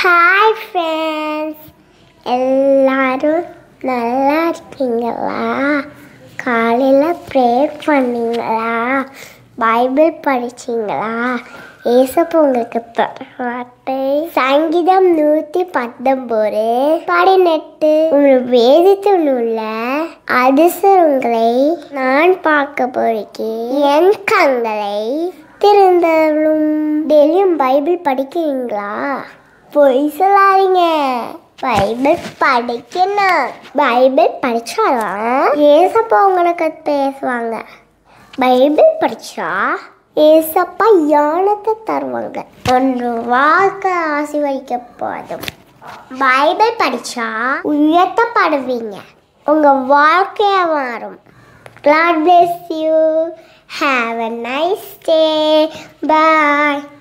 Hi friends எல்லாரும் நல்லா இருக்கீங்களா காலையில் ப்ரேயர் பண்ணீங்களா பைபிள் படிச்சீங்களா ஏசப்ப உங்களுக்கு வார்த்தை சங்கீதம் நூற்றி பத்தொம்போது பதினெட்டு உங்கள் வேதத்தில் உள்ள அதிசயங்களை நான் பார்க்க போகிறேன் என் கண்களை திருந்தலும் டெய்லியும் பைபிள் படிக்கிறீங்களா பொய் சொல்லாதீங்க பைபிள் படிக்கணும் பைபிள் படிச்சாதான் ஏசப்பா உங்களுக்கு பேசுவாங்க பைபிள் படிச்சா ஏசப்பா யானத்தை தருவாங்க ஒன்று வாழ்க்கை ஆசீர்வதிக்க போதும் பைபிள் படிச்சா உயர்த்தப்படுவீங்க உங்க வாழ்க்கைய மாறும் God bless you. Have a nice day. Bye.